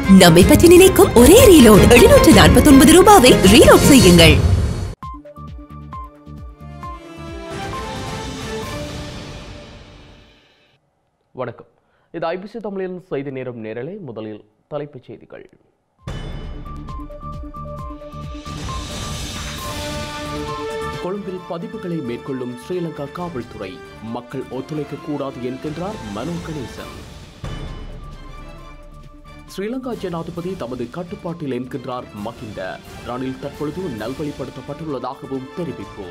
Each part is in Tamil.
நம்மை பற்றி நினைக்கும் ஒரே ரீலோட் எழுநூற்று நாற்பத்தி ஒன்பது ரூபாவை ரீலோட் செய்யுங்கள் வணக்கம் இது ஐபிசி தமிழின் செய்தி நேரம் நேரலை முதலில் தலைப்புச் செய்திகள் கொழும்பில் பதிவுகளை மேற்கொள்ளும் ஸ்ரீலங்கா காவல்துறை மக்கள் ஒத்துழைக்க கூடாது என்கின்றார் மனோ கணேசன் ஸ்ரீலங்கா ஜனாதிபதி தமது கட்டுப்பாட்டில் என்கின்றார் மகிந்த ரணில் தற்பொழுது நல்வழிப்படுத்தப்பட்டுள்ளதாகவும் தெரிவிப்பு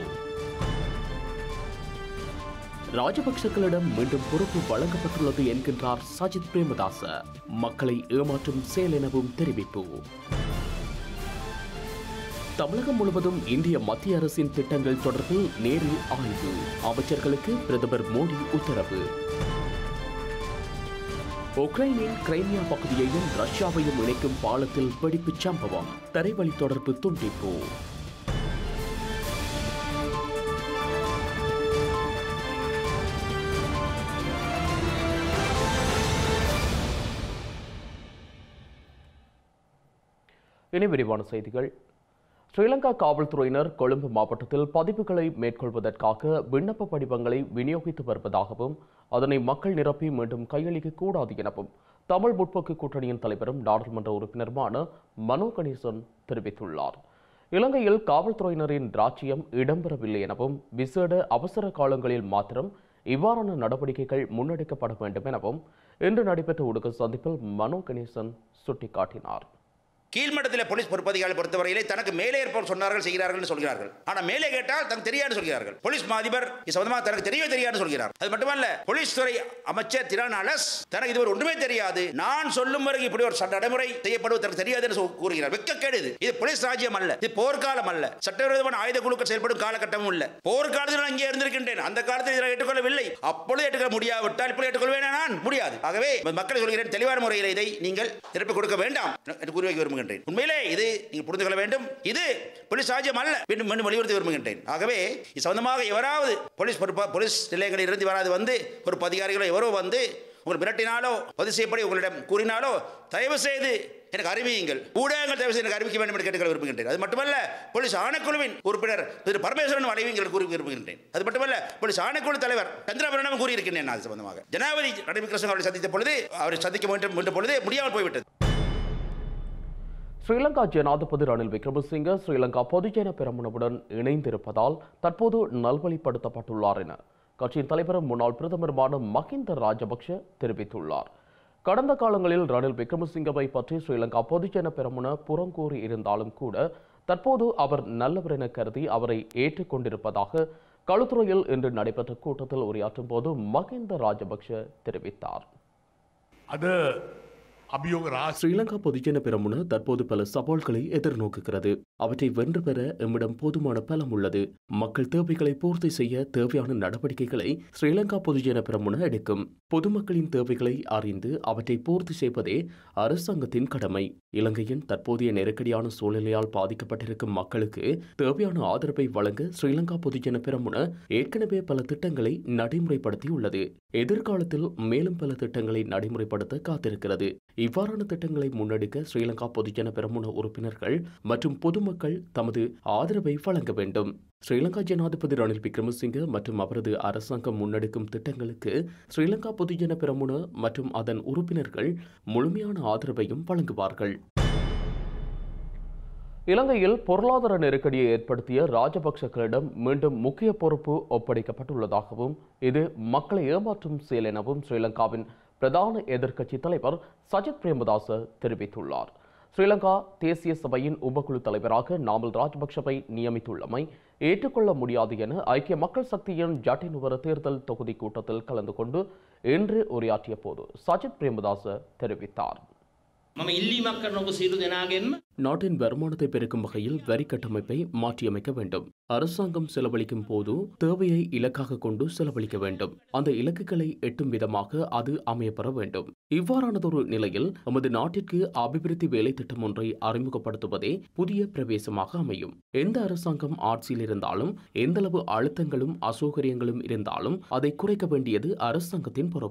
ராஜபக்சக்களிடம் மீண்டும் பொறுப்பு வழங்கப்பட்டுள்ளது என்கின்றார் சஜித் பிரேமதாச மக்களை ஏமாற்றும் செயல் எனவும் தெரிவிப்பு தமிழகம் முழுவதும் இந்திய மத்திய அரசின் திட்டங்கள் தொடர்பில் நேரில் ஆய்வு அமைச்சர்களுக்கு பிரதமர் மோடி உத்தரவு உக்ரைனின் கிரைமியா பகுதியையும் ரஷ்யாவையும் இணைக்கும் பாலத்தில் வெடிப்புச் சம்பவம் தரைவழி தொடர்பு துண்டிப்பு இனி விரிவான செய்திகள் ஸ்ரீலங்கா காவல்துறையினர் கொழும்பு மாவட்டத்தில் பதிவுகளை மேற்கொள்வதற்காக விண்ணப்ப படிவங்களை விநியோகித்து வருவதாகவும் அதனை மக்கள் நிரப்பி மீண்டும் கையளிக்க கூடாது எனவும் தமிழ் முற்போக்கு கூட்டணியின் தலைவரும் நாடாளுமன்ற உறுப்பினருமான மனோ கணேசன் தெரிவித்துள்ளார் இலங்கையில் காவல்துறையினரின் ராஜ்யம் இடம்பெறவில்லை எனவும் விசேட அவசர காலங்களில் மாத்திரம் இவ்வாறான நடவடிக்கைகள் முன்னெடுக்கப்பட வேண்டும் எனவும் இன்று நடைபெற்ற ஊடக சந்திப்பில் மனோ கணேசன் சுட்டிக்காட்டினார் கீழ்மட்டத்தில் போலீஸ் பொறுப்பதிகாரி பொறுத்தவரையிலே தனக்கு மேலே இருப்பவர் சொன்னார்கள் செய்கிறார்கள் என்று சொல்கிறார்கள் ஆனா மேலே கேட்டால் தனக்கு தெரியாது சொல்கிறார்கள் போலீஸ் மாதிபர் இது சம்பந்தமாக தனக்கு தெரியவே தெரியாது சொல்கிறார் அது மட்டுமல்ல போலீஸ் துறை அமைச்சர் திரானாலஸ் தனக்கு இது ஒரு ஒன்றுமே தெரியாது நான் சொல்லும் வரைக்கும் இப்படி ஒரு சட்ட நடைமுறை செய்யப்படுவது தனக்கு தெரியாது என்று சொ- கூறுகிறார் வெட்கக்கேடு இது இது போலீஸ் ராஜ்யம் அல்ல இது போர்க்காலம் அல்ல சட்டவிரோதமான ஆயுத குழுக்கள் செயல்படும் காலகட்டமும் இல்ல போர்க்காலத்தில் நான் இங்கே இருந்திருக்கின்றேன் அந்த காலத்தில் இதை ஏற்றுக்கொள்ளவில்லை அப்பொழுது ஏற்றுக்கொள்ள முடியாவிட்டால் இப்பொழுது ஏற்றுக்கொள்வேன் நான் முடியாது ஆகவே மக்களை சொல்கிறேன் தெளிவான முறையில் இதை நீங்கள் திருப்பி கொடுக்க வேண்டாம் என்று கூறி வைக்க விரும்புகின்றேன் உண்மையிலே இது நீங்கள் புரிந்து கொள்ள வேண்டும் இது போலீஸ் ராஜ்யம் அல்ல மீண்டும் மீண்டும் வலியுறுத்தி விரும்புகின்றேன் ஆகவே இது சம்பந்தமாக எவராவது போலீஸ் பொறுப்பா போலீஸ் நிலையங்களில் இருந்து வராது வந்து ஒரு அதிகாரிகளோ எவரோ வந்து உங்களை மிரட்டினாலோ பதிவு செய்யப்படி உங்களிடம் கூறினாலோ தயவு செய்து எனக்கு அறிவியுங்கள் ஊடகங்கள் தயவு செய்து எனக்கு அறிவிக்க வேண்டும் என்று கேட்டுக்கொள்ள விரும்புகின்றேன் அது மட்டுமல்ல போலீஸ் ஆணைக்குழுவின் உறுப்பினர் திரு பரமேஸ்வரன் அறிவிங்கள் கூறி விரும்புகின்றேன் அது மட்டுமல்ல போலீஸ் ஆணைக்குழு தலைவர் சந்திரபரணம் கூறியிருக்கின்றேன் நான் அது சம்பந்தமாக ஜனாதிபதி ரணில் கிருஷ்ணன் அவரை சந்தித்த பொழுது அவரை சந்திக்க வேண்டும் என்ற பொழுது முடியாமல் போய்விட்டது ஸ்ரீலங்கா ஜனாதிபதி ரணில் விக்ரமசிங்க ஸ்ரீலங்கா பொதுஜன பெரமுனவுடன் இணைந்திருப்பதால் தற்போது நல்வழிப்படுத்தப்பட்டுள்ளார் என கட்சியின் தலைவரும் முன்னாள் பிரதமருமான மஹிந்த ராஜபக்ஷ தெரிவித்துள்ளார் கடந்த காலங்களில் ரணில் விக்ரமசிங்கவை பற்றி ஸ்ரீலங்கா பொதுஜன பெரமுன புறங்கூறி இருந்தாலும் கூட தற்போது அவர் நல்லவர் என கருதி அவரை ஏற்றுக்கொண்டிருப்பதாக களுத்துறையில் இன்று நடைபெற்ற கூட்டத்தில் உரையாற்றும் போது மஹிந்த ராஜபக்ஷ தெரிவித்தார் අද අභියෝග රාශ ஸ்ரீலங்கா பொதுஜன பெரமுன தற்போது பல சவால்களை எதிர்நோக்குகிறது அவற்றை வென்று பெற எம்மிடம் போதுமான பலம் உள்ளது மக்கள் தேவைகளை பூர்த்தி செய்ய தேவையான நடவடிக்கைகளை ஸ்ரீலங்கா பொதுஜன பெரமுன எடுக்கும் பொதுமக்களின் தேவைகளை அறிந்து அவற்றை பூர்த்தி செய்வதே அரசாங்கத்தின் கடமை இலங்கையின் தற்போதைய நெருக்கடியான சூழ்நிலையால் பாதிக்கப்பட்டிருக்கும் மக்களுக்கு தேவையான ஆதரவை வழங்க ஸ்ரீலங்கா பொதுஜன பெரமுன ஏற்கனவே பல திட்டங்களை நடைமுறைப்படுத்தியுள்ளது எதிர்காலத்தில் மேலும் பல திட்டங்களை நடைமுறைப்படுத்த காத்திருக்கிறது இவ்வாறான திட்டங்களை முன்னெடுக்க ஸ்ரீலங்கா பொதுஜன பெரமுன உறுப்பினர்கள் மற்றும் பொதுமக்கள் தமது ஆதரவை வழங்க வேண்டும் ஸ்ரீலங்கா ஜனாதிபதி ரணில் விக்ரமசிங்க மற்றும் அவரது அரசாங்கம் முன்னெடுக்கும் திட்டங்களுக்கு ஸ்ரீலங்கா பொதுஜன பெரமுன மற்றும் அதன் உறுப்பினர்கள் முழுமையான ஆதரவையும் வழங்குவார்கள் இலங்கையில் பொருளாதார நெருக்கடியை ஏற்படுத்திய ராஜபக்சக்களிடம் மீண்டும் முக்கிய பொறுப்பு ஒப்படைக்கப்பட்டுள்ளதாகவும் இது மக்களை ஏமாற்றும் செயல் எனவும் ஸ்ரீலங்காவின் பிரதான எதிர்க்கட்சி தலைவர் சஜித் பிரேமதாச தெரிவித்துள்ளார் ஸ்ரீலங்கா தேசிய சபையின் உபகுழு தலைவராக நாமல் ராஜபக்ஷவை நியமித்துள்ளமை ஏற்றுக்கொள்ள முடியாது என ஐக்கிய மக்கள் சக்தியின் ஜட்டினுவர தேர்தல் தொகுதி கூட்டத்தில் கலந்து கொண்டு இன்று உரையாற்றிய போது சஜித் பிரேமதாச தெரிவித்தார் මම ඉල්ලීමක් කරනක සියලු දෙනාගෙන්ම நாட்டின் வருமானத்தை பெருக்கும் வகையில் வரி கட்டமைப்பை மாற்றியமைக்க வேண்டும் அரசாங்கம் செலவழிக்கும் போது தேவையை இலக்காக கொண்டு செலவழிக்க வேண்டும் அந்த இலக்குகளை எட்டும் விதமாக அது அமையப்பெற வேண்டும் இவ்வாறானதொரு நிலையில் நமது நாட்டிற்கு அபிவிருத்தி வேலை திட்டம் ஒன்றை அறிமுகப்படுத்துவதே புதிய பிரவேசமாக அமையும் எந்த அரசாங்கம் ஆட்சியில் இருந்தாலும் எந்தளவு அழுத்தங்களும் அசௌகரியங்களும் இருந்தாலும் அதை குறைக்க வேண்டியது அரசாங்கத்தின் பொறுப்பு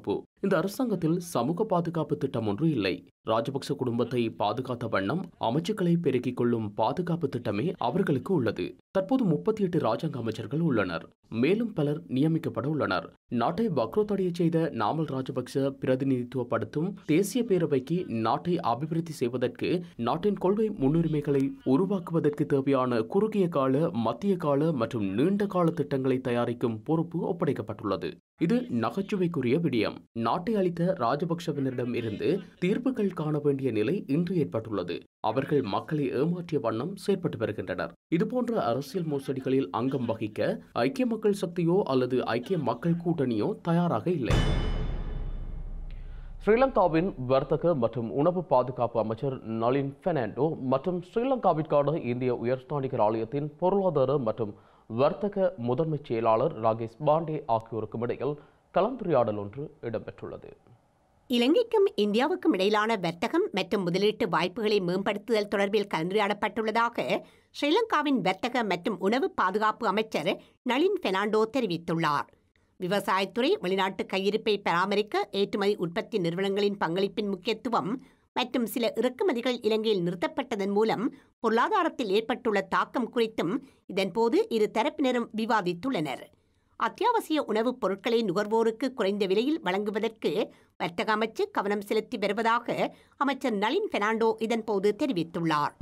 இந்த அரசாங்கத்தில் சமூக பாதுகாப்பு திட்டம் ஒன்று இல்லை ராஜபக்ச குடும்பத்தை பாதுகாத்த வண்ணம் அமைச்சுக்களை பெருக்கிக் கொள்ளும் பாதுகாப்பு திட்டமே அவர்களுக்கு உள்ளது தற்போது முப்பத்தி எட்டு ராஜாங்க அமைச்சர்கள் உள்ளனர் மேலும் பலர் நியமிக்கப்பட உள்ளனர் நாட்டை வக்ரோத்தடைய செய்த நாமல் ராஜபக்ச பிரதிநிதித்துவப்படுத்தும் தேசிய பேரவைக்கு நாட்டை அபிவிருத்தி செய்வதற்கு நாட்டின் கொள்கை முன்னுரிமைகளை உருவாக்குவதற்கு தேவையான குறுகிய கால மத்திய கால மற்றும் நீண்ட கால திட்டங்களை தயாரிக்கும் பொறுப்பு ஒப்படைக்கப்பட்டுள்ளது இது நகைச்சுவைக்குரிய விடயம் நாட்டை அளித்த ராஜபக்சவினரிடம் இருந்து தீர்ப்புகள் காண வேண்டிய நிலை இன்று ஏற்பட்டுள்ளது அவர்கள் மக்களை ஏமாற்றிய வண்ணம் செயற்பட்டு வருகின்றனர் இதுபோன்ற அரசியல் மோசடிகளில் அங்கம் வகிக்க ஐக்கிய மக்கள் சக்தியோ அல்லது ஐக்கிய மக்கள் கூட்டணியோ தயாராக இல்லை ஸ்ரீலங்காவின் வர்த்தக மற்றும் உணவு பாதுகாப்பு அமைச்சர் நளின் பெர்னாண்டோ மற்றும் ஸ்ரீலங்காவிற்கான இந்திய உயர்ஸ்தானிகர் ஆலயத்தின் பொருளாதார மற்றும் வர்த்தக முதன்மைச் செயலாளர் ராகேஷ் பாண்டே ஆகியோருக்கும் இடையில் கலந்துரையாடல் ஒன்று இடம்பெற்றுள்ளது இலங்கைக்கும் இந்தியாவுக்கும் இடையிலான வர்த்தகம் மற்றும் முதலீட்டு வாய்ப்புகளை மேம்படுத்துதல் தொடர்பில் கலந்துரையாடப்பட்டுள்ளதாக ஸ்ரீலங்காவின் வர்த்தக மற்றும் உணவு பாதுகாப்பு அமைச்சர் நளின் பெர்னாண்டோ தெரிவித்துள்ளார் விவசாயத்துறை வெளிநாட்டு கையிருப்பை பராமரிக்க ஏற்றுமதி உற்பத்தி நிறுவனங்களின் பங்களிப்பின் முக்கியத்துவம் மற்றும் சில இறக்குமதிகள் இலங்கையில் நிறுத்தப்பட்டதன் மூலம் பொருளாதாரத்தில் ஏற்பட்டுள்ள தாக்கம் குறித்தும் இதன்போது இரு தரப்பினரும் விவாதித்துள்ளனர் அத்தியாவசிய உணவுப் பொருட்களை நுகர்வோருக்கு குறைந்த விலையில் வழங்குவதற்கு வர்த்தக அமைச்சு கவனம் செலுத்தி வருவதாக அமைச்சர் நளின் பெர்னாண்டோ இதன்போது தெரிவித்துள்ளார்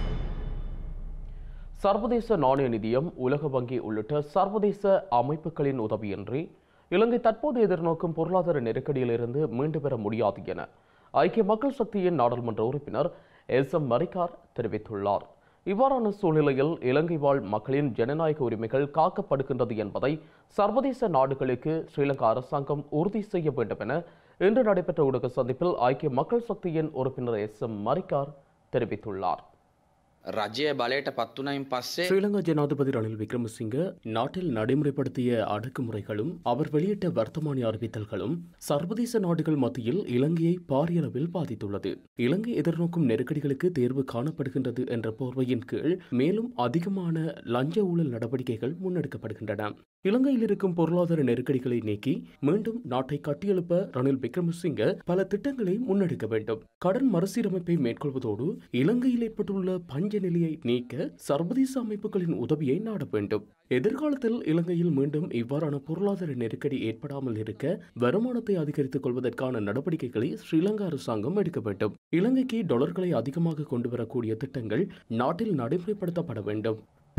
சர்வதேச நாணய நிதியம் உலக வங்கி உள்ளிட்ட சர்வதேச அமைப்புகளின் உதவியின்றி இலங்கை தற்போது எதிர்நோக்கும் பொருளாதார நெருக்கடியிலிருந்து மீண்டு பெற முடியாது என ஐக்கிய மக்கள் சக்தியின் நாடாளுமன்ற உறுப்பினர் எஸ் எம் மரிக்கார் தெரிவித்துள்ளார் இவ்வாறான சூழ்நிலையில் இலங்கை வாழ் மக்களின் ஜனநாயக உரிமைகள் காக்கப்படுகின்றது என்பதை சர்வதேச நாடுகளுக்கு ஸ்ரீலங்கா அரசாங்கம் உறுதி செய்ய வேண்டும் என இன்று நடைபெற்ற ஊடக சந்திப்பில் ஐக்கிய மக்கள் சக்தியின் உறுப்பினர் எஸ் எம் மரிக்கார் தெரிவித்துள்ளார் රජය බලයට පත්වනයින් පස්සේ ஸ்ரீலங்கா ஜனாதிபதி ரணில் விக்ரமசிங்க நாட்டில் நடைமுறைப்படுத்திய அடக்குமுறைகளும் அவர் வெளியிட்ட வர்த்தமானி அறிவித்தல்களும் சர்வதேச நாடுகள் மத்தியில் இலங்கையை பாரியளவில் பாதித்துள்ளது இலங்கை எதிர்நோக்கும் நெருக்கடிகளுக்கு தேர்வு காணப்படுகின்றது என்ற போர்வையின் கீழ் மேலும் அதிகமான லஞ்ச ஊழல் நடவடிக்கைகள் முன்னெடுக்கப்படுகின்றன இலங்கையில் இருக்கும் பொருளாதார நெருக்கடிகளை நீக்கி மீண்டும் நாட்டை கட்டியெழுப்ப ரணில் விக்ரமசிங்க பல திட்டங்களை முன்னெடுக்க வேண்டும் கடன் மறுசீரமைப்பை மேற்கொள்வதோடு இலங்கையில் ஏற்பட்டுள்ள பஞ்ச நிலையை நீக்க சர்வதேச அமைப்புகளின் உதவியை நாட வேண்டும் எதிர்காலத்தில் இலங்கையில் மீண்டும் இவ்வாறான பொருளாதார நெருக்கடி ஏற்படாமல் இருக்க வருமானத்தை அதிகரித்துக் கொள்வதற்கான நடவடிக்கைகளை ஸ்ரீலங்கா அரசாங்கம் எடுக்க வேண்டும் இலங்கைக்கு டாலர்களை அதிகமாக கொண்டு வரக்கூடிய திட்டங்கள் நாட்டில் நடைமுறைப்படுத்தப்பட வேண்டும்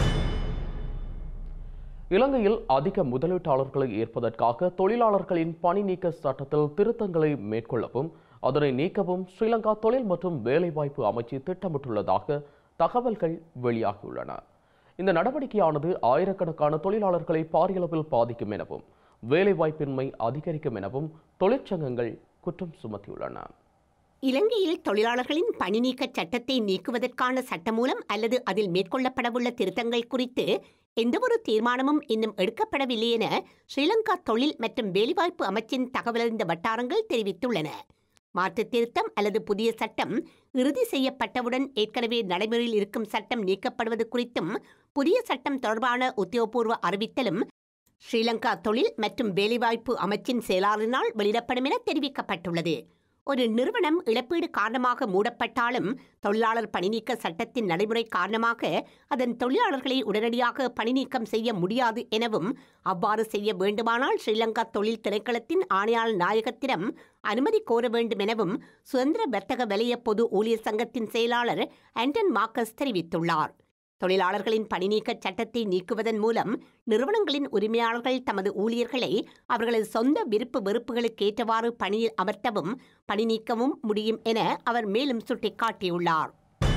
இலங்கையில் அதிக முதலீட்டாளர்களை ஈர்ப்பதற்காக தொழிலாளர்களின் பணி நீக்க சட்டத்தில் திருத்தங்களை மேற்கொள்ளவும் அதனை நீக்கவும் ஸ்ரீலங்கா தொழில் மற்றும் வேலைவாய்ப்பு அமைச்சு திட்டமிட்டுள்ளதாக தகவல்கள் வெளியாகியுள்ளன இந்த நடவடிக்கையானது ஆயிரக்கணக்கான தொழிலாளர்களை பாரியளவில் பாதிக்கும் எனவும் வேலைவாய்ப்பின்மை அதிகரிக்கும் எனவும் தொழிற்சங்கங்கள் குற்றம் சுமத்தியுள்ளன இலங்கையில் தொழிலாளர்களின் பணி நீக்க சட்டத்தை நீக்குவதற்கான சட்டமூலம் அல்லது அதில் மேற்கொள்ளப்படவுள்ள திருத்தங்கள் குறித்து எந்தவொரு தீர்மானமும் இன்னும் எடுக்கப்படவில்லை என ஸ்ரீலங்கா தொழில் மற்றும் வேலைவாய்ப்பு அமைச்சின் தகவலறிந்த வட்டாரங்கள் தெரிவித்துள்ளன மாற்றுத் திருத்தம் அல்லது புதிய சட்டம் இறுதி செய்யப்பட்டவுடன் ஏற்கனவே நடைமுறையில் இருக்கும் சட்டம் நீக்கப்படுவது குறித்தும் புதிய சட்டம் தொடர்பான உத்தியோகபூர்வ அறிவித்தலும் ஸ்ரீலங்கா தொழில் மற்றும் வேலைவாய்ப்பு அமைச்சின் செயலாளரினால் வெளியிடப்படும் என தெரிவிக்கப்பட்டுள்ளது ஒரு நிறுவனம் இழப்பீடு காரணமாக மூடப்பட்டாலும் தொழிலாளர் பணிநீக்க சட்டத்தின் நடைமுறை காரணமாக அதன் தொழிலாளர்களை உடனடியாக பணிநீக்கம் செய்ய முடியாது எனவும் அவ்வாறு செய்ய வேண்டுமானால் ஸ்ரீலங்கா தொழில் திணைக்களத்தின் ஆணையாளர் நாயகத்திடம் அனுமதி கோர வேண்டும் எனவும் சுதந்திர வர்த்தக வலய பொது ஊழியர் சங்கத்தின் செயலாளர் ஆண்டன் மார்க்கஸ் தெரிவித்துள்ளார் தொழிலாளர்களின் பணிநீக்க சட்டத்தை நீக்குவதன் மூலம் நிறுவனங்களின் உரிமையாளர்கள் தமது ஊழியர்களை அவர்களது சொந்த விருப்பு வெறுப்புகளுக்கு ஏற்றவாறு பணியில் அமர்த்தவும் பணி நீக்கவும் முடியும் என அவர் மேலும் சுட்டிக்காட்டியுள்ளார்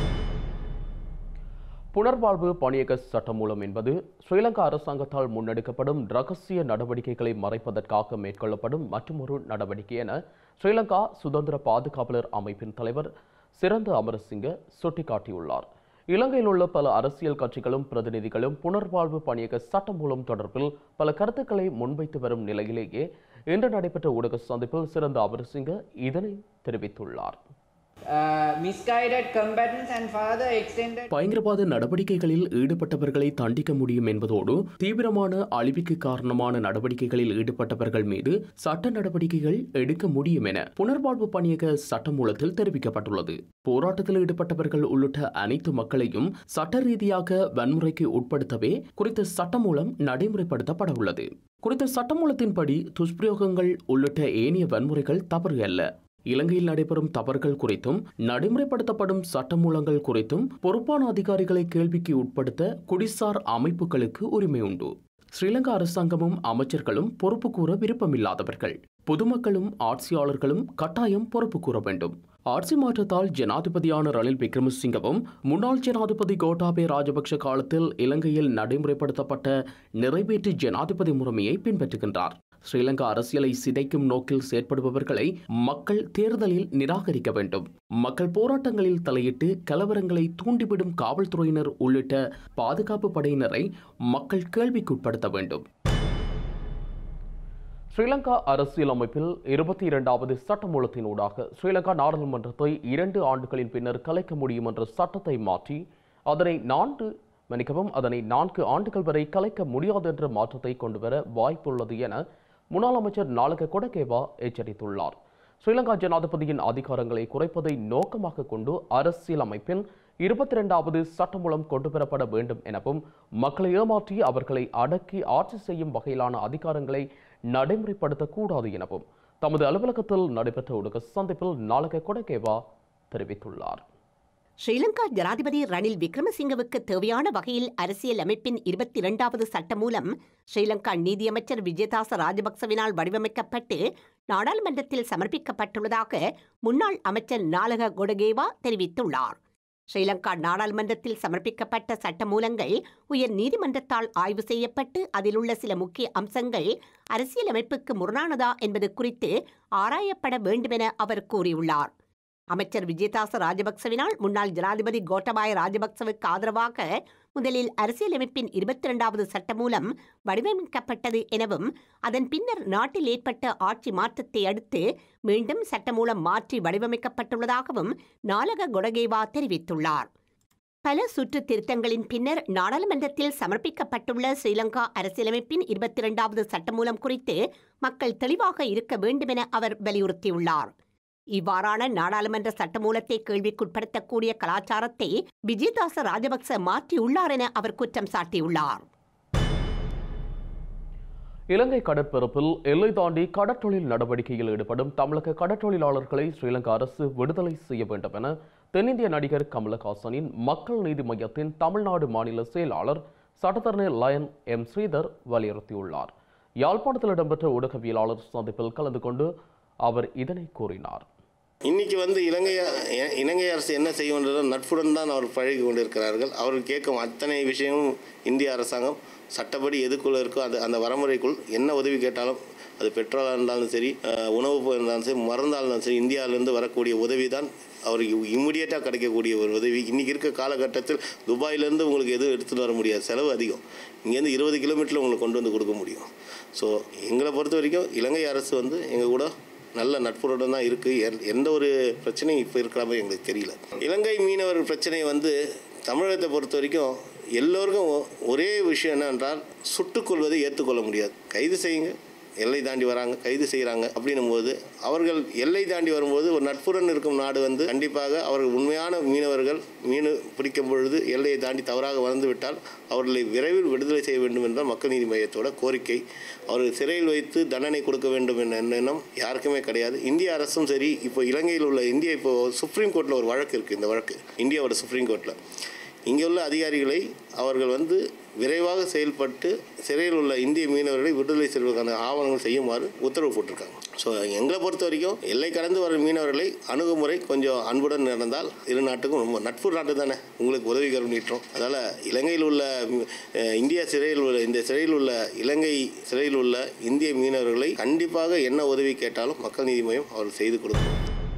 புனர்வாழ்வு பணியக சட்டமூலம் என்பது ஸ்ரீலங்கா அரசாங்கத்தால் முன்னெடுக்கப்படும் ரகசிய நடவடிக்கைகளை மறைப்பதற்காக மேற்கொள்ளப்படும் மற்றொரு நடவடிக்கை என ஸ்ரீலங்கா சுதந்திர பாதுகாவலர் அமைப்பின் தலைவர் சிறந்த அமரசிங்க சுட்டிக்காட்டியுள்ளார் இலங்கையில் உள்ள பல அரசியல் கட்சிகளும் பிரதிநிதிகளும் புனர்வாழ்வு பணியக சட்டமூலம் தொடர்பில் பல கருத்துக்களை முன்வைத்து வரும் நிலையிலேயே இன்று நடைபெற்ற ஊடக சந்திப்பில் சிறந்த அமரசிங்க இதனை தெரிவித்துள்ளார் uh, misguided combatants and further extended பயங்கரவாத நடவடிக்கைகளில் ஈடுபட்டவர்களை தண்டிக்க முடியும் என்பதோடு தீவிரமான அழிவுக்கு காரணமான நடவடிக்கைகளில் ஈடுபட்டவர்கள் மீது சட்ட நடவடிக்கைகள் எடுக்க முடியும் என புனர்வாழ்வு பணியக சட்டமூலத்தில் தெரிவிக்கப்பட்டுள்ளது போராட்டத்தில் ஈடுபட்டவர்கள் உள்ளிட்ட அனைத்து மக்களையும் சட்ட ரீதியாக வன்முறைக்கு உட்படுத்தவே குறித்த சட்டமூலம் நடைமுறைப்படுத்தப்பட உள்ளது குறித்த சட்டமூலத்தின்படி துஷ்பிரயோகங்கள் உள்ளிட்ட ஏனைய வன்முறைகள் தவறு அல்ல இலங்கையில் நடைபெறும் தவறுகள் குறித்தும் நடைமுறைப்படுத்தப்படும் சட்டமூலங்கள் குறித்தும் பொறுப்பான அதிகாரிகளை கேள்விக்கு உட்படுத்த குடிசார் அமைப்புகளுக்கு உரிமை உண்டு ஸ்ரீலங்கா அரசாங்கமும் அமைச்சர்களும் பொறுப்பு கூற விருப்பமில்லாதவர்கள் பொதுமக்களும் ஆட்சியாளர்களும் கட்டாயம் பொறுப்பு கூற வேண்டும் ஆட்சி மாற்றத்தால் ஜனாதிபதியான ரணில் விக்ரமசிங்கவும் முன்னாள் ஜனாதிபதி கோட்டாபே ராஜபக்ஷ காலத்தில் இலங்கையில் நடைமுறைப்படுத்தப்பட்ட நிறைவேற்று ஜனாதிபதி முறைமையை பின்பற்றுகின்றார் ஸ்ரீலங்கா அரசியலை சிதைக்கும் நோக்கில் செயற்படுபவர்களை மக்கள் தேர்தலில் நிராகரிக்க வேண்டும் மக்கள் போராட்டங்களில் தலையிட்டு கலவரங்களை தூண்டிவிடும் காவல்துறையினர் உள்ளிட்ட பாதுகாப்பு படையினரை மக்கள் கேள்விக்குட்படுத்த வேண்டும் ஸ்ரீலங்கா அரசியலமைப்பில் இருபத்தி இரண்டாவது சட்டமூலத்தினூடாக ஸ்ரீலங்கா நாடாளுமன்றத்தை இரண்டு ஆண்டுகளின் பின்னர் கலைக்க முடியும் என்ற சட்டத்தை மாற்றி அதனை நான்கு மன்னிக்கவும் அதனை நான்கு ஆண்டுகள் வரை கலைக்க முடியாது என்ற மாற்றத்தை கொண்டுவர வாய்ப்புள்ளது என முன்னாள் அமைச்சர் நாளக கொடகேவா எச்சரித்துள்ளார் ஸ்ரீலங்கா ஜனாதிபதியின் அதிகாரங்களை குறைப்பதை நோக்கமாக கொண்டு அரசியலமைப்பின் இருபத்தி இரண்டாவது சட்டமூலம் கொண்டுவரப்பட வேண்டும் எனவும் மக்களை ஏமாற்றி அவர்களை அடக்கி ஆட்சி செய்யும் வகையிலான அதிகாரங்களை நடைமுறைப்படுத்தக்கூடாது எனவும் தமது அலுவலகத்தில் நடைபெற்ற ஊடக சந்திப்பில் நாளக கொடகேவா தெரிவித்துள்ளார் ஸ்ரீலங்கா ஜனாதிபதி ரணில் விக்ரமசிங்கவுக்கு தேவையான வகையில் அரசியல் அமைப்பின் இருபத்தி இரண்டாவது சட்டம் மூலம் ஸ்ரீலங்கா நீதியமைச்சர் விஜயதாச ராஜபக்சவினால் வடிவமைக்கப்பட்டு நாடாளுமன்றத்தில் சமர்ப்பிக்கப்பட்டுள்ளதாக முன்னாள் அமைச்சர் நாலக கொடகேவா தெரிவித்துள்ளார் ஸ்ரீலங்கா நாடாளுமன்றத்தில் சமர்ப்பிக்கப்பட்ட சட்டமூலங்கள் உயர் நீதிமன்றத்தால் ஆய்வு செய்யப்பட்டு அதில் உள்ள சில முக்கிய அம்சங்கள் அரசியலமைப்புக்கு முரணானதா என்பது குறித்து ஆராயப்பட வேண்டுமென அவர் கூறியுள்ளார் அமைச்சர் விஜயதாச ராஜபக்சவினால் முன்னாள் ஜனாதிபதி கோட்டபாய ராஜபக்சவுக்கு ஆதரவாக முதலில் அரசியலமைப்பின் இருபத்தி இரண்டாவது சட்டமூலம் வடிவமைக்கப்பட்டது எனவும் அதன் பின்னர் நாட்டில் ஏற்பட்ட ஆட்சி மாற்றத்தை அடுத்து மீண்டும் சட்டமூலம் மாற்றி வடிவமைக்கப்பட்டுள்ளதாகவும் நாலக கொடகேவா தெரிவித்துள்ளார் பல சுற்று திருத்தங்களின் பின்னர் நாடாளுமன்றத்தில் சமர்ப்பிக்கப்பட்டுள்ள ஸ்ரீலங்கா அரசியலமைப்பின் இருபத்தி இரண்டாவது சட்டமூலம் குறித்து மக்கள் தெளிவாக இருக்க வேண்டுமென அவர் வலியுறுத்தியுள்ளார் இவ்வாறான நாடாளுமன்ற சட்டமூலத்தை கேள்விக்குட்படுத்தக்கூடிய கலாச்சாரத்தை விஜயதாச ராஜபக்ச மாற்றியுள்ளார் என அவர் குற்றம் சாட்டியுள்ளார் இலங்கை கடற்பரப்பில் எல்லை தாண்டி கடற்றொழில் நடவடிக்கையில் ஈடுபடும் தமிழக கடற்றொழிலாளர்களை ஸ்ரீலங்கா அரசு விடுதலை செய்ய வேண்டும் என தென்னிந்திய நடிகர் கமலஹாசனின் மக்கள் நீதி மையத்தின் தமிழ்நாடு மாநில செயலாளர் சட்டத்தரணி லயன் எம் ஸ்ரீதர் வலியுறுத்தியுள்ளார் யாழ்ப்பாணத்தில் இடம்பெற்ற ஊடகவியலாளர் சந்திப்பில் கலந்து கொண்டு அவர் இதனை கூறினார் இன்னைக்கு வந்து இலங்கை இ- இலங்கை அரசு என்ன செய்யும்ன்றத நட்புடன் தான் அவர் பழகி கொண்டிருக்கிறார்கள் அவர்கள் கேட்கும் அத்தனை விஷயமும் இந்திய அரசாங்கம் சட்டப்படி எதுக்குள்ள இருக்கோ அது அந்த வரமுறைக்குள் என்ன உதவி கேட்டாலும் அது பெட்ரோலாக இருந்தாலும் சரி அஹ், உணவுப் பொருள் இருந்தாலும் சரி மருந்தாக இருந்தாலும் சரி இந்தியாவிலேருந்து வரக்கூடிய உதவி தான் அவருக்கு இம்மிடியேட்டாக கிடைக்கக்கூடிய ஒரு உதவி இன்றைக்கி இருக்க காலகட்டத்தில் துபாயிலேருந்து உங்களுக்கு எதுவும் எடுத்துகிட்டு வர முடியாது செலவு அதிகம் இங்கேருந்து இருபது கிலோமீட்டரில் உங்களுக்கு கொண்டு வந்து கொடுக்க முடியும் ஸோ எங்களை பொறுத்த வரைக்கும் இலங்கை அரசு வந்து எங்கள் கூட நல்ல நட்புறவுடன் தான் இருக்குது எந்த ஒரு பிரச்சனையும் இப்போ இருக்கிற மாதிரி எங்களுக்கு தெரியல இலங்கை மீனவர் பிரச்சனை வந்து தமிழகத்தை பொறுத்த வரைக்கும் எல்லோருக்கும் ஒ- ஒரே விஷயம் என்னவென்றால் சுட்டுக்கொள்வதை ஏற்றுக்கொள்ள முடியாது கைது செய்யுங்க எல்லை தாண்டி வராங்க கைது செய்கிறாங்க அப்படின்னும் போது அவர்கள் எல்லை தாண்டி வரும்போது ஒரு நட்புடன் இருக்கும் நாடு வந்து கண்டிப்பாக அவர்கள் உண்மையான மீனவர்கள் மீன் பிடிக்கும் பொழுது எல்லையை தாண்டி தவறாக வந்து விட்டால் அவர்களை விரைவில் விடுதலை செய்ய வேண்டும் என்ற மக்கள் நீதி மையத்தோட கோரிக்கை அவர்கள் சிறையில் வைத்து தண்டனை கொடுக்க வேண்டும் என்ற எண்ணம் யாருக்குமே கிடையாது இந்திய அரசும் சரி இப்போ இலங்கையில் உள்ள இந்தியா இப்போ சுப்ரீம் கோர்ட்டில் ஒரு வழக்கு இருக்குது இந்த வழக்கு இந்தியாவோட சுப்ரீம் கோர்ட்டில் இங்கே உள்ள அதிகாரிகளை அவர்கள் வந்து விரைவாக செயல்பட்டு சிறையில் உள்ள இந்திய மீனவர்களை விடுதலை செய்வதற்கான ஆவணங்கள் செய்யுமாறு உத்தரவு போட்டிருக்காங்க ஸோ எங்களை பொறுத்த வரைக்கும் எல்லை கடந்து வரும் மீனவர்களை அணுகுமுறை கொஞ்சம் அன்புடன் நடந்தால் இரு நாட்டுக்கும் ரொம்ப நட்பு நாட்டு தானே உங்களுக்கு உதவிகரம் நீட்டுறோம் அதனால் இலங்கையில் உள்ள அஹ், இந்தியா சிறையில் உள்ள இந்த சிறையில் உள்ள இலங்கை சிறையில் உள்ள இந்திய மீனவர்களை கண்டிப்பாக என்ன உதவி கேட்டாலும் மக்கள் நீதி மையம் அவர்கள் செய்து கொடுக்கும்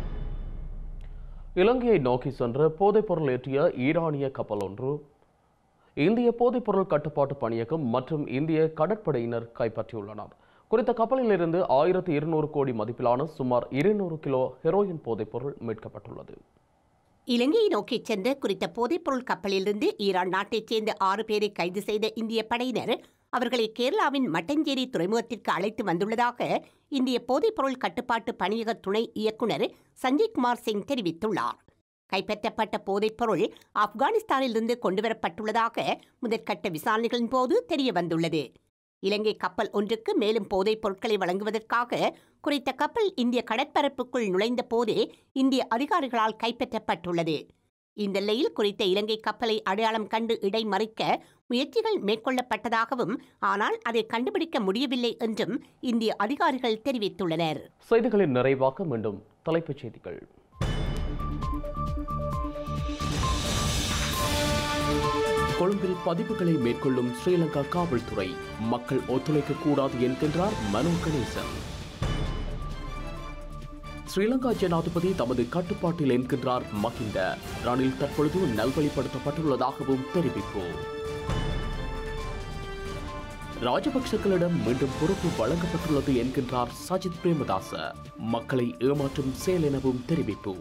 இலங்கையை நோக்கி சென்ற போதைப்பொருள் ஏற்றிய ஈரானிய கப்பல் ஒன்று இந்திய போதைப்பொருள் கட்டுப்பாட்டு பணியகம் மற்றும் இந்திய கடற்படையினர் கைப்பற்றியுள்ளனர் குறித்த கப்பலில் இருந்து ஆயிரத்தி இருநூறு கோடி மதிப்பிலான சுமார் இருநூறு கிலோ ஹெரோயின் போதைப்பொருள் மீட்கப்பட்டுள்ளது இலங்கையை நோக்கி சென்ற குறித்த போதைப்பொருள் கப்பலிலிருந்து ஈரான் நாட்டைச் சேர்ந்த ஆறு பேரை கைது செய்த இந்திய படையினர் அவர்களை கேரளாவின் மட்டஞ்சேரி துறைமுகத்திற்கு அழைத்து வந்துள்ளதாக இந்திய போதைப்பொருள் கட்டுப்பாட்டு பணியக துணை இயக்குனர் சஞ்சய் குமார் சிங் தெரிவித்துள்ளார் கைப்பற்றப்பட்ட போதைப்பொருள் ஆப்கானிஸ்தானிலிருந்து கொண்டுவரப்பட்டுள்ளதாக முதற்கட்ட விசாரணைகளின் போது தெரிய வந்துள்ளது இலங்கை கப்பல் ஒன்றுக்கு மேலும் போதைப் பொருட்களை வழங்குவதற்காக குறித்த கப்பல் இந்திய கடற்பரப்புக்குள் நுழைந்த போதே இந்திய அதிகாரிகளால் கைப்பற்றப்பட்டுள்ளது இந்த நிலையில் குறித்த இலங்கை கப்பலை அடையாளம் கண்டு இடைமறிக்க முயற்சிகள் மேற்கொள்ளப்பட்டதாகவும் ஆனால் அதை கண்டுபிடிக்க முடியவில்லை என்றும் இந்திய அதிகாரிகள் தெரிவித்துள்ளனர் செய்திகளின் நிறைவாக மீண்டும் தலைப்புச் செய்திகள் கொழும்பில் பதிவுகளை மேற்கொள்ளும் ஸ்ரீலங்கா காவல்துறை மக்கள் ஒத்துழைக்க கூடாது என்கின்றார் மனோ கணேசன் ஸ்ரீலங்கா ஜனாதிபதி தமது கட்டுப்பாட்டில் என்கின்றார் மகிந்த ரணில் தற்பொழுது நல்வழிப்படுத்தப்பட்டுள்ளதாகவும் தெரிவிப்பு ராஜபக்சக்களிடம் மீண்டும் பொறுப்பு வழங்கப்பட்டுள்ளது என்கின்றார் சஜித் பிரேமதாச மக்களை ஏமாற்றும் செயல் எனவும் தெரிவிப்பு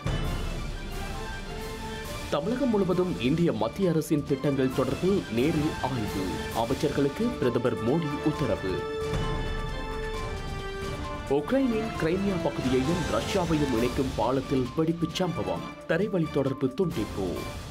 தமிழகம் முழுவதும் இந்திய மத்திய அரசின் திட்டங்கள் தொடர்பில் நேரில் ஆய்வு அமைச்சர்களுக்கு பிரதமர் மோடி உத்தரவு உக்ரைனின் கிரைமியா பகுதியையும் ரஷ்யாவையும் இணைக்கும் பாலத்தில் வெடிப்புச் சம்பவம் தரைவழி தொடர்பு துண்டிப்பு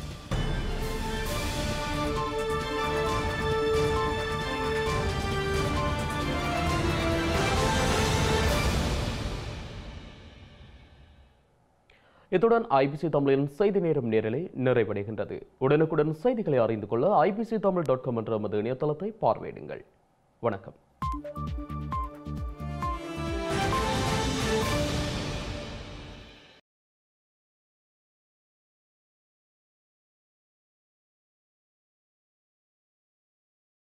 இத்துடன் ஐபிசி தமிழின் செய்தி நேரம் நேரலை நிறைவடைகின்றது உடனுக்குடன் செய்திகளை அறிந்து கொள்ள ஐபிசி தமிழ் டாட் காம் என்ற நமது இணையதளத்தை பார்வையிடுங்கள் வணக்கம்